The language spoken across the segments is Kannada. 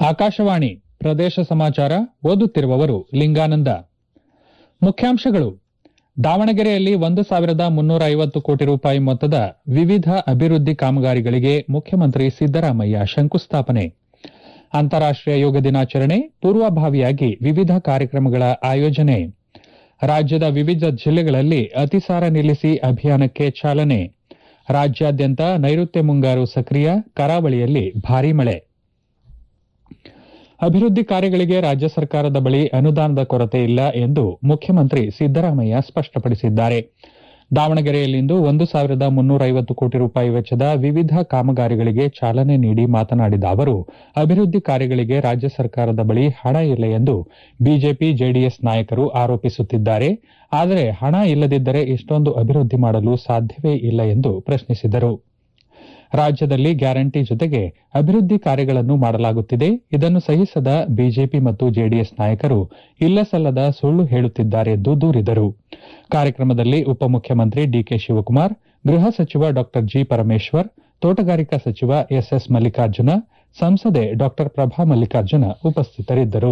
ಆಕಾಶವಾಣಿ ಪ್ರದೇಶ ಸಮಾಚಾರ ಓದುತ್ತಿರುವವರು ಲಿಂಗಾನಂದ ಮುಖ್ಯಾಂಶಗಳು ದಾವಣಗೆರೆಯಲ್ಲಿ ಒಂದು ಸಾವಿರದ ಮುನ್ನೂರ ಐವತ್ತು ಕೋಟಿ ರೂಪಾಯಿ ಮೊತ್ತದ ವಿವಿಧ ಅಭಿವೃದ್ಧಿ ಕಾಮಗಾರಿಗಳಿಗೆ ಮುಖ್ಯಮಂತ್ರಿ ಸಿದ್ದರಾಮಯ್ಯ ಶಂಕುಸ್ಥಾಪನೆ ಅಂತಾರಾಷ್ಟೀಯ ಯೋಗ ದಿನಾಚರಣೆ ಪೂರ್ವಭಾವಿಯಾಗಿ ವಿವಿಧ ಕಾರ್ಯಕ್ರಮಗಳ ಆಯೋಜನೆ ರಾಜ್ಯದ ವಿವಿಧ ಜಿಲ್ಲೆಗಳಲ್ಲಿ ಅತಿಸಾರ ನಿಲ್ಲಿಸಿ ಅಭಿಯಾನಕ್ಕೆ ಚಾಲನೆ ರಾಜ್ಯಾದ್ಯಂತ ನೈಋತ್ಯ ಮುಂಗಾರು ಸಕ್ರಿಯ ಕರಾವಳಿಯಲ್ಲಿ ಭಾರೀ ಮಳೆ ಅಭಿವೃದ್ಧಿ ಕಾರ್ಯಗಳಿಗೆ ರಾಜ್ಯ ಸರ್ಕಾರದ ಬಳಿ ಅನುದಾನದ ಕೊರತೆ ಇಲ್ಲ ಎಂದು ಮುಖ್ಯಮಂತ್ರಿ ಸಿದ್ದರಾಮಯ್ಯ ಸ್ಪಷ್ಟಪಡಿಸಿದ್ದಾರೆ ದಾವಣಗೆರೆಯಲ್ಲಿಂದು ಒಂದು ಸಾವಿರದ ಮುನ್ನೂರ ಐವತ್ತು ಕೋಟಿ ರೂಪಾಯಿ ವೆಚ್ಚದ ವಿವಿಧ ಕಾಮಗಾರಿಗಳಿಗೆ ಚಾಲನೆ ನೀಡಿ ಮಾತನಾಡಿದ ಅವರು ಅಭಿವೃದ್ಧಿ ಕಾರ್ಯಗಳಿಗೆ ರಾಜ್ಯ ಸರ್ಕಾರದ ಬಳಿ ಹಣ ಇಲ್ಲ ಎಂದು ಬಿಜೆಪಿ ಜೆಡಿಎಸ್ ನಾಯಕರು ಆರೋಪಿಸುತ್ತಿದ್ದಾರೆ ಆದರೆ ಹಣ ಇಲ್ಲದಿದ್ದರೆ ಇಷ್ಟೊಂದು ಅಭಿವೃದ್ಧಿ ಮಾಡಲು ಸಾಧ್ಯವೇ ಇಲ್ಲ ಎಂದು ಪ್ರಶ್ನಿಸಿದರು ರಾಜ್ಯದಲ್ಲಿ ಗ್ಯಾರಂಟಿ ಜೊತೆಗೆ ಅಭಿವೃದ್ಧಿ ಕಾರ್ಯಗಳನ್ನು ಮಾಡಲಾಗುತ್ತಿದೆ ಇದನ್ನು ಸಹಿಸದ ಬಿಜೆಪಿ ಮತ್ತು ಜೆಡಿಎಸ್ ನಾಯಕರು ಇಲ್ಲಸಲ್ಲದ ಸುಳ್ಳು ಹೇಳುತ್ತಿದ್ದಾರೆ ಎಂದು ದೂರಿದರು ಕಾರ್ಯಕ್ರಮದಲ್ಲಿ ಉಪಮುಖ್ಯಮಂತ್ರಿ ಡಿಕೆ ಶಿವಕುಮಾರ್ ಗೃಹ ಸಚಿವ ಡಾ ಜಿ ಪರಮೇಶ್ವರ್ ತೋಟಗಾರಿಕಾ ಸಚಿವ ಎಸ್ಎಸ್ ಮಲ್ಲಿಕಾರ್ಜುನ ಸಂಸದೆ ಡಾ ಪ್ರಭಾ ಮಲ್ಲಿಕಾರ್ಜುನ ಉಪಸ್ಥಿತರಿದ್ದರು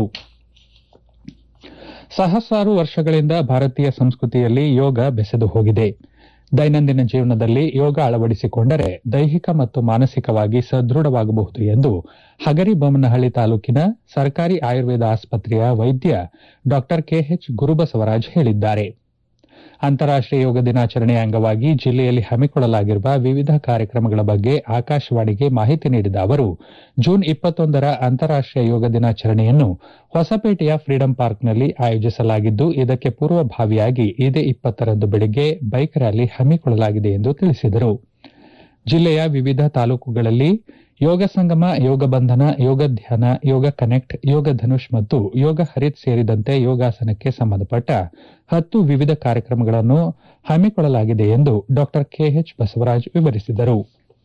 ಸಹಸ್ರಾರು ವರ್ಷಗಳಿಂದ ಭಾರತೀಯ ಸಂಸ್ಕೃತಿಯಲ್ಲಿ ಯೋಗ ಬೆಸೆದು ಹೋಗಿದೆ ದೈನಂದಿನ ಜೀವನದಲ್ಲಿ ಯೋಗ ಅಳವಡಿಸಿಕೊಂಡರೆ ದೈಹಿಕ ಮತ್ತು ಮಾನಸಿಕವಾಗಿ ಸದೃಢವಾಗಬಹುದು ಎಂದು ಹಗರಿಬೊಮ್ಮನಹಳ್ಳಿ ತಾಲೂಕಿನ ಸರ್ಕಾರಿ ಆಯುರ್ವೇದ ಆಸ್ಪತ್ರೆಯ ವೈದ್ಯ ಡಾ ಕೆಎಚ್ ಗುರುಬಸವರಾಜ್ ಹೇಳಿದ್ದಾರೆ ಅಂತಾರಾಷ್ಟೀಯ ಯೋಗ ದಿನಾಚರಣೆಯ ಅಂಗವಾಗಿ ಜಿಲ್ಲೆಯಲ್ಲಿ ಹಮ್ಮಿಕೊಳ್ಳಲಾಗಿರುವ ವಿವಿಧ ಕಾರ್ಯಕ್ರಮಗಳ ಬಗ್ಗೆ ಆಕಾಶವಾಣಿಗೆ ಮಾಹಿತಿ ನೀಡಿದ ಅವರು ಜೂನ್ ಇಪ್ಪತ್ತೊಂದರ ಅಂತಾರಾಷ್ಟೀಯ ಯೋಗ ದಿನಾಚರಣೆಯನ್ನು ಹೊಸಪೇಟೆಯ ಫ್ರೀಡಂ ಪಾರ್ಕ್ನಲ್ಲಿ ಆಯೋಜಿಸಲಾಗಿದ್ದು ಇದಕ್ಕೆ ಪೂರ್ವಭಾವಿಯಾಗಿ ಇದೇ ಇಪ್ಪತ್ತರಂದು ಬೆಳಗ್ಗೆ ಬೈಕ್ ರ್ಯಾಲಿ ಹಮ್ಮಿಕೊಳ್ಳಲಾಗಿದೆ ಎಂದು ತಿಳಿಸಿದರು ಜಿಲ್ಲೆಯ ವಿವಿಧ ತಾಲೂಕುಗಳಲ್ಲಿ ಯೋಗ ಸಂಗಮ ಯೋಗ ಬಂಧನ ಯೋಗ ಧ್ಯಾನ ಯೋಗ ಕನೆಕ್ಟ್ ಯೋಗ ಧನುಷ್ ಮತ್ತು ಯೋಗ ಹರಿತ್ ಸೇರಿದಂತೆ ಯೋಗಾಸನಕ್ಕೆ ಸಂಬಂಧಪಟ್ಟ ಹತ್ತು ವಿವಿಧ ಕಾರ್ಯಕ್ರಮಗಳನ್ನು ಹಮ್ಮಿಕೊಳ್ಳಲಾಗಿದೆ ಎಂದು ಡಾ ಕೆಎಚ್ ಬಸವರಾಜ್ ವಿವರಿಸಿದರು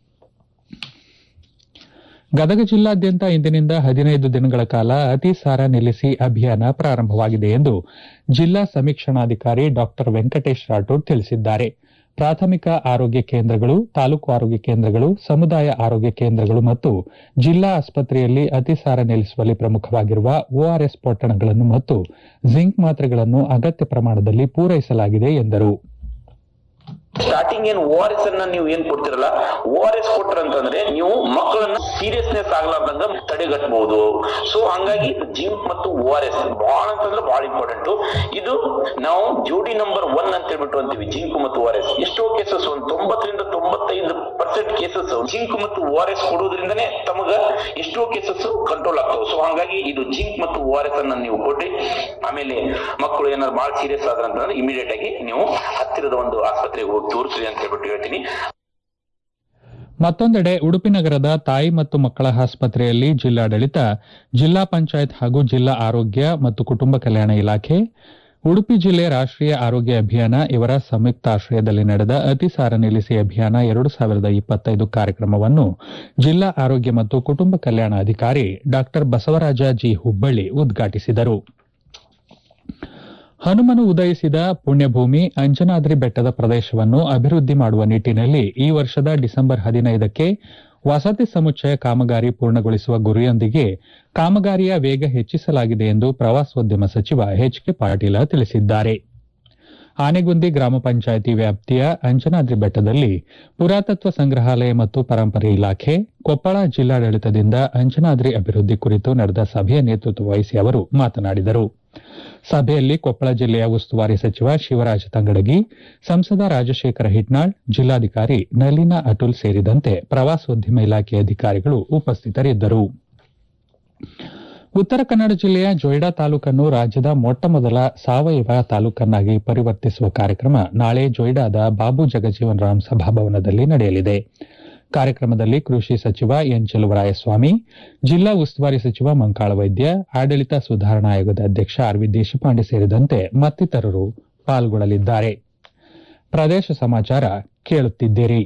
ಗದಗ ಜಿಲ್ಲಾದ್ಯಂತ ಇಂದಿನಿಂದ ಹದಿನೈದು ದಿನಗಳ ಕಾಲ ಅತಿಸಾರ ನಿಲ್ಲಿಸಿ ಅಭಿಯಾನ ಪ್ರಾರಂಭವಾಗಿದೆ ಎಂದು ಜಿಲ್ಲಾ ಸಮೀಕ್ಷಣಾಧಿಕಾರಿ ಡಾ ವೆಂಕಟೇಶ್ ರಾಠೋಡ್ ತಿಳಿಸಿದ್ದಾರೆ ಪ್ರಾಥಮಿಕ ಆರೋಗ್ಯ ಕೇಂದ್ರಗಳು ತಾಲೂಕು ಆರೋಗ್ಯ ಕೇಂದ್ರಗಳು ಸಮುದಾಯ ಆರೋಗ್ಯ ಕೇಂದ್ರಗಳು ಮತ್ತು ಜಿಲ್ಲಾ ಆಸ್ಪತ್ರೆಯಲ್ಲಿ ಅತಿಸಾರ ನಿಲ್ಲಿಸುವಲ್ಲಿ ಪ್ರಮುಖವಾಗಿರುವ ಓಆರ್ಎಸ್ ಪೊಟ್ಟಣಗಳನ್ನು ಮತ್ತು ಜಿಂಕ್ ಮಾತ್ರೆಗಳನ್ನು ಅಗತ್ಯ ಪ್ರಮಾಣದಲ್ಲಿ ಪೂರೈಸಲಾಗಿದೆ ಎಂದರು ಸ್ಟಾರ್ಟಿಂಗ್ ಏನ್ ಓ ಆರ್ ಎಸ್ ಅನ್ನ ನೀವು ಏನ್ ಕೊಡ್ತಿರಲ್ಲ ಓ ಆರ್ ಎಸ್ ಕೊಟ್ರ ಅಂತಂದ್ರೆ ನೀವು ಮಕ್ಕಳನ್ನ ಸೀರಿಯಸ್ನೆಸ್ ಆಗ್ಲಾರ್ದಂಗ ತಡೆಗಟ್ಟಬಹುದು ಸೊ ಹಂಗಾಗಿ ಜಿಂಕ್ ಮತ್ತು ಓ ಆರ್ ಎಸ್ ಬಹಳ ಅಂತಂದ್ರೆ ಬಹಳ ಇಂಪಾರ್ಟೆಂಟ್ ಇದು ನಾವು ಜೋಡಿ ನಂಬರ್ ಒನ್ ಅಂತ ಹೇಳ್ಬಿಟ್ಟು ಅಂತೀವಿ ಜಿಂಕ್ ಮತ್ತು ಓ ಆರ್ ಎಸ್ ಎಷ್ಟೋ ಕೇಸಸ್ ಒಂದು ತೊಂಬತ್ತರಿಂದ ತೊಂಬತ್ತೈದು ಪರ್ಸೆಂಟ್ ಕೇಸಸ್ ಜಿಂಕ್ ಮತ್ತು ಓ ಆರ್ ಎಸ್ ಕೊಡೋದ್ರಿಂದನೇ ತಮಗ ಎಷ್ಟೋ ಕೇಸಸ್ ಕಂಟ್ರೋಲ್ ಆಗ್ತಾವೆ ಸೊ ಹಂಗಾಗಿ ಇದು ಜಿಂಕ್ ಮತ್ತು ಓ ಆರ್ ಎಸ್ ಅನ್ನ ನೀವು ಕೊಡ್ರಿ ಆಮೇಲೆ ಮಕ್ಕಳು ಏನಾದ್ರು ಬಹಳ ಸೀರಿಯಸ್ ಆದ್ರ ಅಂತಂದ್ರೆ ಇಮಿಡಿಯೇಟ್ ಆಗಿ ನೀವು ಹತ್ತಿರದ ಒಂದು ಆಸ್ಪತ್ರೆಗೆ ಹೋಗಿ ತೋರಿಸ್ರಿ ಅಂತ ಹೇಳ್ಬಿಟ್ಟು ಹೇಳ್ತೀನಿ ಮತ್ತೊಂದೆಡೆ ಉಡುಪಿ ನಗರದ ತಾಯಿ ಮತ್ತು ಮಕ್ಕಳ ಆಸ್ಪತ್ರೆಯಲ್ಲಿ ಜಿಲ್ಲಾಡಳಿತ ಜಿಲ್ಲಾ ಪಂಚಾಯತ್ ಹಾಗೂ ಜಿಲ್ಲಾ ಆರೋಗ್ಯ ಮತ್ತು ಕುಟುಂಬ ಕಲ್ಯಾಣ ಇಲಾಖೆ ಉಡುಪಿ ಜಿಲ್ಲೆ ರಾಷ್ಟೀಯ ಆರೋಗ್ಯ ಅಭಿಯಾನ ಇವರ ಸಂಯುಕ್ತಾಶ್ರಯದಲ್ಲಿ ನಡೆದ ಅತಿಸಾರ ನಿಲ್ಲಿಸಿ ಅಭಿಯಾನ ಎರಡು ಸಾವಿರದ ಇಪ್ಪತ್ತೈದು ಕಾರ್ಯಕ್ರಮವನ್ನು ಜಿಲ್ಲಾ ಆರೋಗ್ಯ ಮತ್ತು ಕುಟುಂಬ ಕಲ್ಯಾಣ ಅಧಿಕಾರಿ ಡಾ ಬಸವರಾಜ ಜಿ ಹುಬ್ಬಳ್ಳಿ ಉದ್ಘಾಟಿಸಿದರು ಹನುಮನು ಉದಯಿಸಿದ ಪುಣ್ಯಭೂಮಿ ಅಂಜನಾದ್ರಿ ಬೆಟ್ಟದ ಪ್ರದೇಶವನ್ನು ಅಭಿವೃದ್ಧಿ ಮಾಡುವ ನಿಟ್ಟಿನಲ್ಲಿ ಈ ವರ್ಷದ ಡಿಸೆಂಬರ್ ಹದಿನೈದಕ್ಕೆ ವಸತಿ ಸಮುಚ್ಚಯ ಕಾಮಗಾರಿ ಪೂರ್ಣಗೊಳಿಸುವ ಗುರಿಯೊಂದಿಗೆ ಕಾಮಗಾರಿಯ ವೇಗ ಹೆಚ್ಚಿಸಲಾಗಿದೆ ಎಂದು ಪ್ರವಾಸೋದ್ಯಮ ಸಚಿವ ಎಚ್ ಕೆ ಪಾಟೀಲ ತಿಳಿಸಿದ್ದಾರೆ ಆನೆಗುಂದಿ ಗ್ರಾಮ ಪಂಚಾಯಿತಿ ವ್ಯಾಪ್ತಿಯ ಅಂಜನಾದ್ರಿ ಬೆಟ್ಟದಲ್ಲಿ ಪುರಾತತ್ವ ಸಂಗ್ರಹಾಲಯ ಮತ್ತು ಪರಂಪರೆ ಇಲಾಖೆ ಕೊಪ್ಪಳ ಜಿಲ್ಲಾಡಳಿತದಿಂದ ಅಂಜನಾದ್ರಿ ಅಭಿವೃದ್ಧಿ ಕುರಿತು ನಡೆದ ಸಭೆಯ ನೇತೃತ್ವ ವಹಿಸಿ ಅವರು ಮಾತನಾಡಿದರು ಸಭೆಯಲ್ಲಿ ಕೊಪ್ಪಳ ಜಿಲ್ಲೆಯ ಉಸ್ತುವಾರಿ ಸಚಿವ ಶಿವರಾಜ ತಂಗಡಗಿ ಸಂಸದ ರಾಜಶೇಖರ ಹಿಟ್ನಾಳ್ ಜಿಲ್ಲಾಧಿಕಾರಿ ನಲಿನಾ ಅಟುಲ್ ಸೇರಿದಂತೆ ಪ್ರವಾಸೋದ್ಯಮ ಇಲಾಖೆ ಅಧಿಕಾರಿಗಳು ಉಪಸ್ಥಿತರಿದ್ದರು ಉತ್ತರ ಕನ್ನಡ ಜಿಲ್ಲೆಯ ಜೊಯ್ಡಾ ತಾಲೂಕನ್ನು ರಾಜ್ಯದ ಮೊಟ್ಟಮೊದಲ ಸಾವಯವ ತಾಲೂಕನ್ನಾಗಿ ಪರಿವರ್ತಿಸುವ ಕಾರ್ಯಕ್ರಮ ನಾಳೆ ಜೊಯ್ಡಾದ ಬಾಬು ಜಗಜೀವನ್ ರಾಮ್ ಸಭಾಭವನದಲ್ಲಿ ನಡೆಯಲಿದೆ ಕಾರ್ಯಕ್ರಮದಲ್ಲಿ ಕೃಷಿ ಸಚಿವ ಎನ್ ಚೆಲುವರಾಯಸ್ವಾಮಿ ಜಿಲ್ಲಾ ಉಸ್ತುವಾರಿ ಸಚಿವ ಮಂಕಾಳ ವೈದ್ಯ ಆಡಳಿತ ಸುಧಾರಣಾ ಆಯೋಗದ ಅಧ್ಯಕ್ಷ ಆರ್ ವಿ ದೇಶಪಾಂಡೆ ಸೇರಿದಂತೆ ಮತ್ತಿತರರು ಪಾಲ್ಗೊಳ್ಳಲಿದ್ದಾರೆ ಪ್ರದೇಶ ಸಮಾಚಾರ ಕೇಳುತ್ತಿದ್ದೀರಿ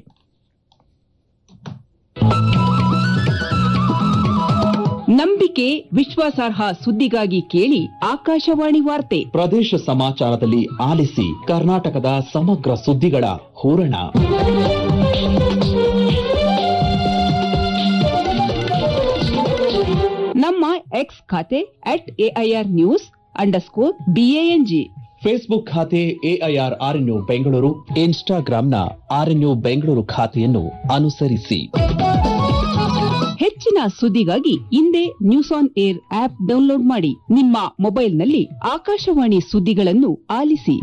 ನಂಬಿಕೆ ವಿಶ್ವಾಸಾರ್ಹ ಸುದ್ದಿಗಾಗಿ ಕೇಳಿ ಆಕಾಶವಾಣಿ ವಾರ್ತೆ ಪ್ರದೇಶ ಸಮಾಚಾರದಲ್ಲಿ ಆಲಿಸಿ ಕರ್ನಾಟಕದ ಸಮಗ್ರ ಸುದ್ದಿಗಳ ಹೂರಣ ನಮ್ಮ ಎಕ್ಸ್ ಖಾತೆ at AIR news underscore BANG Facebook ಖಾತೆ ಎಐಆರ್ ಆರ್ಎನ್ಯು ಬೆಂಗಳೂರು ಇನ್ಸ್ಟಾಗ್ರಾಂನ ಆರ್ಎನ್ಯು ಬೆಂಗಳೂರು ಖಾತೆಯನ್ನು ಅನುಸರಿಸಿ ಹೆಚ್ಚಿನ ಸುದ್ದಿಗಾಗಿ ಹಿಂದೆ news on air app download ಮಾಡಿ ನಿಮ್ಮ ಮೊಬೈಲ್ನಲ್ಲಿ ಆಕಾಶವಾಣಿ ಸುದ್ದಿಗಳನ್ನು ಆಲಿಸಿ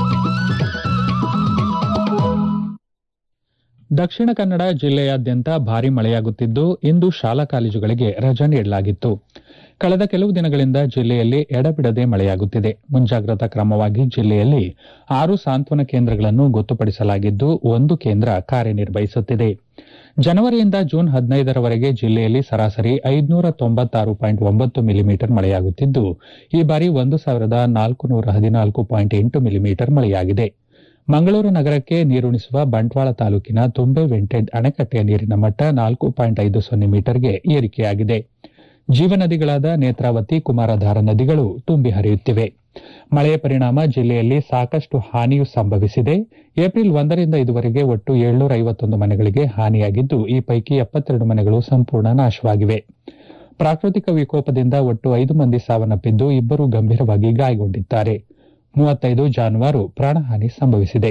ದಕ್ಷಿಣ ಕನ್ನಡ ಜಿಲ್ಲೆಯಾದ್ಯಂತ ಭಾರೀ ಮಳೆಯಾಗುತ್ತಿದ್ದು ಇಂದು ಶಾಲಾ ಕಾಲೇಜುಗಳಿಗೆ ರಜೆ ನೀಡಲಾಗಿತ್ತು ಕಳೆದ ಕೆಲವು ದಿನಗಳಿಂದ ಜಿಲ್ಲೆಯಲ್ಲಿ ಎಡಬಿಡದೆ ಮಳೆಯಾಗುತ್ತಿದೆ ಮುಂಜಾಗ್ರತಾ ಕ್ರಮವಾಗಿ ಜಿಲ್ಲೆಯಲ್ಲಿ ಆರು ಸಾಂತ್ವನ ಕೇಂದ್ರಗಳನ್ನು ಗೊತ್ತುಪಡಿಸಲಾಗಿದ್ದು ಒಂದು ಕೇಂದ್ರ ಕಾರ್ಯನಿರ್ವಹಿಸುತ್ತಿದೆ ಜನವರಿಯಿಂದ ಜೂನ್ ಹದಿನೈದರವರೆಗೆ ಜಿಲ್ಲೆಯಲ್ಲಿ ಸರಾಸರಿ ಐದುನೂರ ತೊಂಬತ್ತಾರು ಪಾಯಿಂಟ್ ಒಂಬತ್ತು ಮಿಲಿಮೀಟರ್ ಮಳೆಯಾಗುತ್ತಿದ್ದು ಈ ಬಾರಿ ಒಂದು ಸಾವಿರದ ನಾಲ್ಕುನೂರ ಹದಿನಾಲ್ಕು ಪಾಯಿಂಟ್ ಎಂಟು ಮಿಲಿಮೀಟರ್ ಮಳೆಯಾಗಿದೆ ಮಂಗಳೂರು ನಗರಕ್ಕೆ ನೀರುಣಿಸುವ ಬಂಟ್ವಾಳ ತಾಲೂಕಿನ ತುಂಬೆ ವೆಂಟೆಡ್ ಅಣೆಕಟ್ಟೆಯ ನೀರಿನ ಮಟ್ಟ ನಾಲ್ಕು ಪಾಯಿಂಟ್ ಐದು ಸೊನ್ನೆ ಮೀಟರ್ಗೆ ಏರಿಕೆಯಾಗಿದೆ ಜೀವನದಿಗಳಾದ ನೇತ್ರಾವತಿ ಕುಮಾರಧಾರ ನದಿಗಳು ತುಂಬಿ ಹರಿಯುತ್ತಿವೆ ಮಳೆಯ ಪರಿಣಾಮ ಜಿಲ್ಲೆಯಲ್ಲಿ ಸಾಕಷ್ಟು ಹಾನಿಯೂ ಸಂಭವಿಸಿದೆ ಏಪ್ರಿಲ್ ಒಂದರಿಂದ ಇದುವರೆಗೆ ಒಟ್ಟು ಏಳ್ನೂರ ಐವತ್ತೊಂದು ಮನೆಗಳಿಗೆ ಹಾನಿಯಾಗಿದ್ದು ಈ ಪೈಕಿ ಎಪ್ಪತ್ತೆರಡು ಮನೆಗಳು ಸಂಪೂರ್ಣ ನಾಶವಾಗಿವೆ ಪ್ರಾಕೃತಿಕ ವಿಕೋಪದಿಂದ ಒಟ್ಟು ಐದು ಮಂದಿ ಸಾವನ್ನಪ್ಪಿದ್ದು ಇಬ್ಬರು ಗಂಭೀರವಾಗಿ ಗಾಯಗೊಂಡಿದ್ದಾರೆ ಮೂವತ್ತೈದು ಜಾನುವಾರು ಪ್ರಾಣಹಾನಿ ಸಂಭವಿಸಿದೆ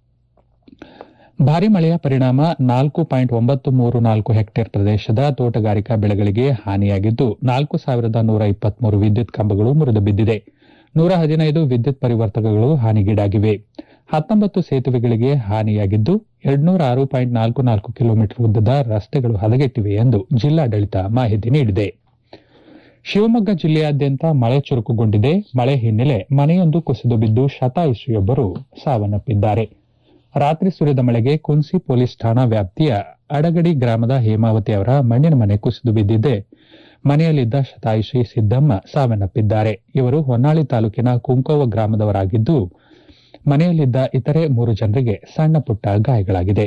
ಭಾರಿ ಮಳೆಯ ಪರಿಣಾಮ ನಾಲ್ಕು ಪಾಯಿಂಟ್ ಒಂಬತ್ತು ಮೂರು ನಾಲ್ಕು ಹೆಕ್ಟೇರ್ ಪ್ರದೇಶದ ತೋಟಗಾರಿಕಾ ಬೆಳೆಗಳಿಗೆ ಹಾನಿಯಾಗಿದ್ದು ನಾಲ್ಕು ಸಾವಿರದ ನೂರ ಇಪ್ಪತ್ಮೂರು ವಿದ್ಯುತ್ ಕಂಬಗಳು ಮುರಿದು ಬಿದ್ದಿದೆ ನೂರ ಹದಿನೈದು ವಿದ್ಯುತ್ ಪರಿವರ್ತಕಗಳು ಹಾನಿಗೀಡಾಗಿವೆ ಹತ್ತೊಂಬತ್ತು ಸೇತುವೆಗಳಿಗೆ ಹಾನಿಯಾಗಿದ್ದು ಎರಡ್ನೂರ ಆರು ಪಾಯಿಂಟ್ ನಾಲ್ಕು ನಾಲ್ಕು ಕಿಲೋಮೀಟರ್ ಉದ್ದದ ರಸ್ತೆಗಳು ಹದಗೆಟ್ಟಿವೆ ಎಂದು ಜಿಲ್ಲಾಡಳಿತ ಮಾಹಿತಿ ನೀಡಿದೆ ಶಿವಮೊಗ್ಗ ಜಿಲ್ಲೆಯಾದ್ಯಂತ ಮಳೆ ಚುರುಕುಗೊಂಡಿದೆ ಮಳೆ ಹಿನ್ನೆಲೆ ಮನೆಯೊಂದು ಕುಸಿದು ಬಿದ್ದು ಶತಾಯುಷಿಯೊಬ್ಬರು ಸಾವನ್ನಪ್ಪಿದ್ದಾರೆ ರಾತ್ರಿ ಸುರಿದ ಮಳೆಗೆ ಕುನ್ಸಿ ಪೊಲೀಸ್ ಠಾಣಾ ವ್ಯಾಪ್ತಿಯ ಅಡಗಡಿ ಗ್ರಾಮದ ಹೇಮಾವತಿ ಅವರ ಮಣ್ಣಿನ ಮನೆ ಕುಸಿದು ಬಿದ್ದಿದೆ ಮನೆಯಲ್ಲಿದ್ದ ಶತಾಯುಷಿ ಸಿದ್ದಮ್ಮ ಸಾವನ್ನಪ್ಪಿದ್ದಾರೆ ಇವರು ಹೊನ್ನಾಳಿ ತಾಲೂಕಿನ ಕುಂಕೋವ ಗ್ರಾಮದವರಾಗಿದ್ದು ಮನೆಯಲ್ಲಿದ್ದ ಇತರೆ ಮೂರು ಜನರಿಗೆ ಸಣ್ಣ ಪುಟ್ಟ ಗಾಯಗಳಾಗಿದೆ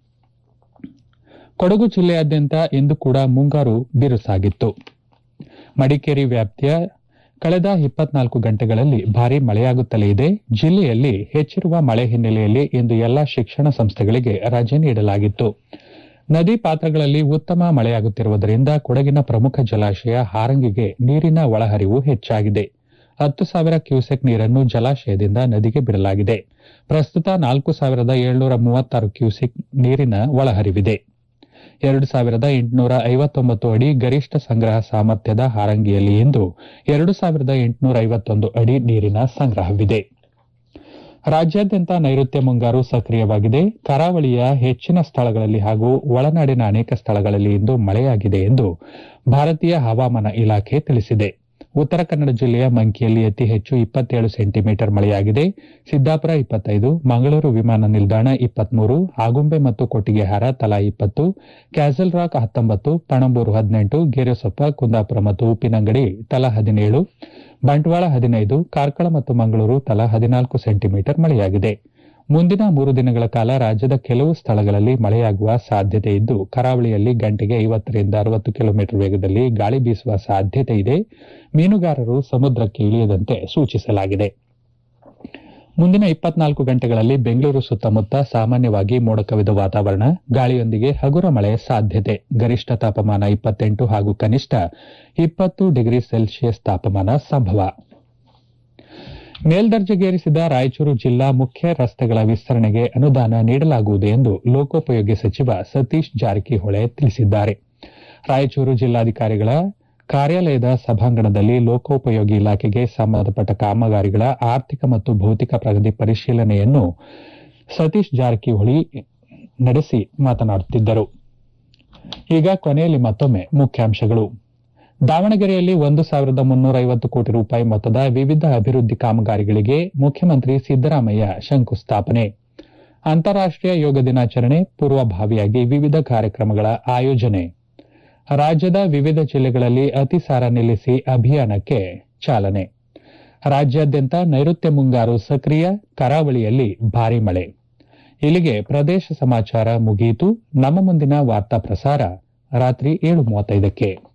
ಕೊಡಗು ಜಿಲ್ಲೆಯಾದ್ಯಂತ ಇಂದು ಕೂಡ ಮುಂಗಾರು ಬಿರುಸಾಗಿತ್ತು ಮಡಿಕೇರಿ ವ್ಯಾಪ್ತಿಯ ಕಳೆದ ಇಪ್ಪತ್ನಾಲ್ಕು ಗಂಟೆಗಳಲ್ಲಿ ಭಾರೀ ಮಳೆಯಾಗುತ್ತಲೇ ಇದೆ ಜಿಲ್ಲೆಯಲ್ಲಿ ಹೆಚ್ಚಿರುವ ಮಳೆ ಹಿನ್ನೆಲೆಯಲ್ಲಿ ಇಂದು ಎಲ್ಲಾ ಶಿಕ್ಷಣ ಸಂಸ್ಥೆಗಳಿಗೆ ರಜೆ ನೀಡಲಾಗಿತ್ತು ನದಿ ಪಾತ್ರಗಳಲ್ಲಿ ಉತ್ತಮ ಮಳೆಯಾಗುತ್ತಿರುವುದರಿಂದ ಕೊಡಗಿನ ಪ್ರಮುಖ ಜಲಾಶಯ ಹಾರಂಗಿಗೆ ನೀರಿನ ಒಳಹರಿವು ಹೆಚ್ಚಾಗಿದೆ ಹತ್ತು ಸಾವಿರ ಕ್ಯೂಸೆಕ್ ನೀರನ್ನು ಜಲಾಶಯದಿಂದ ನದಿಗೆ ಬಿಡಲಾಗಿದೆ ಪ್ರಸ್ತುತ ನಾಲ್ಕು ಸಾವಿರದ ಏಳ್ನೂರ ಮೂವತ್ತಾರು ಕ್ಯೂಸೆಕ್ ನೀರಿನ ಒಳಹರಿವಿದೆ ಎರಡು ಸಾವಿರದ ಎಂಟುನೂರ ಐವತ್ತೊಂಬತ್ತು ಅಡಿ ಗರಿಷ್ಠ ಸಂಗ್ರಹ ಸಾಮರ್ಥ್ಯದ ಹಾರಂಗಿಯಲ್ಲಿ ಇಂದು ಎರಡು ಸಾವಿರದ ಎಂಟುನೂರ ಐವತ್ತೊಂದು ಅಡಿ ನೀರಿನ ಸಂಗ್ರಹವಿದೆ ರಾಜ್ಯಾದ್ಯಂತ ನೈಋತ್ಯ ಮುಂಗಾರು ಸಕ್ರಿಯವಾಗಿದೆ ಕರಾವಳಿಯ ಹೆಚ್ಚಿನ ಸ್ಥಳಗಳಲ್ಲಿ ಹಾಗೂ ಒಳನಾಡಿನ ಅನೇಕ ಸ್ಥಳಗಳಲ್ಲಿ ಇಂದು ಮಳೆಯಾಗಿದೆ ಎಂದು ಭಾರತೀಯ ಹವಾಮಾನ ಇಲಾಖೆ ತಿಳಿಸಿದೆ ಉತ್ತರ ಕನ್ನಡ ಜಿಲ್ಲೆಯ ಮಂಕಿಯಲ್ಲಿ ಅತಿ ಹೆಚ್ಚು ಇಪ್ಪತ್ತೇಳು ಸೆಂಟಿಮೀಟರ್ ಮಳೆಯಾಗಿದೆ ಸಿದ್ದಾಪುರ ಇಪ್ಪತ್ತೈದು ಮಂಗಳೂರು ವಿಮಾನ ನಿಲ್ದಾಣ ಇಪ್ಪತ್ಮೂರು ಆಗುಂಬೆ ಮತ್ತು ಕೊಟ್ಟಿಗೆಹಾರ ತಲಾ ಇಪ್ಪತ್ತು ಕ್ಯಾಸಲ್ ರಾಕ್ ಹತ್ತೊಂಬತ್ತು ಪಣಂಬೂರು ಹದಿನೆಂಟು ಗೆರೆಸೊಪ್ಪ ಕುಂದಾಪುರ ಮತ್ತು ಉಪ್ಪಿನಂಗಡಿ ತಲಾ ಹದಿನೇಳು ಬಂಟ್ವಾಳ ಹದಿನೈದು ಕಾರ್ಕಳ ಮತ್ತು ಮಂಗಳೂರು ತಲಾ ಹದಿನಾಲ್ಕು ಸೆಂಟಿಮೀಟರ್ ಮಳೆಯಾಗಿದೆ ಮುಂದಿನ ಮೂರು ದಿನಗಳ ಕಾಲ ರಾಜ್ಯದ ಕೆಲವು ಸ್ಥಳಗಳಲ್ಲಿ ಮಳೆಯಾಗುವ ಸಾಧ್ಯತೆ ಇದ್ದು ಕರಾವಳಿಯಲ್ಲಿ ಗಂಟೆಗೆ ಐವತ್ತರಿಂದ ಅರವತ್ತು ಕಿಲೋಮೀಟರ್ ವೇಗದಲ್ಲಿ ಗಾಳಿ ಬೀಸುವ ಸಾಧ್ಯತೆ ಇದೆ ಮೀನುಗಾರರು ಸಮುದ್ರಕ್ಕೆ ಇಳಿಯದಂತೆ ಸೂಚಿಸಲಾಗಿದೆ ಮುಂದಿನ ಇಪ್ಪತ್ನಾಲ್ಕು ಗಂಟೆಗಳಲ್ಲಿ ಬೆಂಗಳೂರು ಸುತ್ತಮುತ್ತ ಸಾಮಾನ್ಯವಾಗಿ ಮೋಡ ಕವಿದ ವಾತಾವರಣ ಗಾಳಿಯೊಂದಿಗೆ ಹಗುರ ಮಳೆ ಸಾಧ್ಯತೆ ಗರಿಷ್ಠ ತಾಪಮಾನ ಇಪ್ಪತ್ತೆಂಟು ಹಾಗೂ ಕನಿಷ್ಠ ಇಪ್ಪತ್ತು ಡಿಗ್ರಿ ಸೆಲ್ಸಿಯಸ್ ತಾಪಮಾನ ಸಂಭವ ಮೇಲ್ದರ್ಜೆಗೇರಿಸಿದ ರಾಯಚೂರು ಜಿಲ್ಲಾ ಮುಖ್ಯ ರಸ್ತೆಗಳ ವಿಸ್ತರಣೆಗೆ ಅನುದಾನ ನೀಡಲಾಗುವುದು ಎಂದು ಲೋಕೋಪಯೋಗಿ ಸಚಿವ ಸತೀಶ್ ಜಾರಕಿಹೊಳಿ ತಿಳಿಸಿದ್ದಾರೆ ರಾಯಚೂರು ಜಿಲ್ಲಾಧಿಕಾರಿಗಳ ಕಾರ್ಯಾಲಯದ ಸಭಾಂಗಣದಲ್ಲಿ ಲೋಕೋಪಯೋಗಿ ಇಲಾಖೆಗೆ ಸಂಬಂಧಪಟ್ಟ ಕಾಮಗಾರಿಗಳ ಆರ್ಥಿಕ ಮತ್ತು ಭೌತಿಕ ಪ್ರಗತಿ ಪರಿಶೀಲನೆಯನ್ನು ಸತೀಶ್ ಜಾರಕಿಹೊಳಿ ನಡೆಸಿ ಮಾತನಾಡುತ್ತಿದ್ದರು ಈಗ ಕೊನೆಯಲ್ಲಿ ಮತ್ತೊಮ್ಮೆ ಮುಖ್ಯಾಂಶಗಳು ದಾವಣಗೆರೆಯಲ್ಲಿ ಒಂದು ಸಾವಿರದ ಮುನ್ನೂರ ಐವತ್ತು ಕೋಟಿ ರೂಪಾಯಿ ಮೊತ್ತದ ವಿವಿಧ ಅಭಿವೃದ್ಧಿ ಕಾಮಗಾರಿಗಳಿಗೆ ಮುಖ್ಯಮಂತ್ರಿ ಸಿದ್ದರಾಮಯ್ಯ ಶಂಕುಸ್ಥಾಪನೆ ಅಂತಾರಾಷ್ಟೀಯ ಯೋಗ ದಿನಾಚರಣೆ ಪೂರ್ವಭಾವಿಯಾಗಿ ವಿವಿಧ ಕಾರ್ಯಕ್ರಮಗಳ ಆಯೋಜನೆ ರಾಜ್ಯದ ವಿವಿಧ ಜಿಲ್ಲೆಗಳಲ್ಲಿ ಅತಿಸಾರ ನಿಲ್ಲಿಸಿ ಅಭಿಯಾನಕ್ಕೆ ಚಾಲನೆ ರಾಜ್ಯಾದ್ಯಂತ ನೈಋತ್ಯ ಮುಂಗಾರು ಸಕ್ರಿಯ ಕರಾವಳಿಯಲ್ಲಿ ಭಾರೀ ಮಳೆ ಇಲ್ಲಿಗೆ ಪ್ರದೇಶ ಸಮಾಚಾರ ಮುಗಿಯಿತು ನಮ್ಮ ಮುಂದಿನ ವಾರ್ತಾ ಪ್ರಸಾರ ರಾತ್ರಿ ಏಳು ಮೂವತ್ತೈದಕ್ಕೆ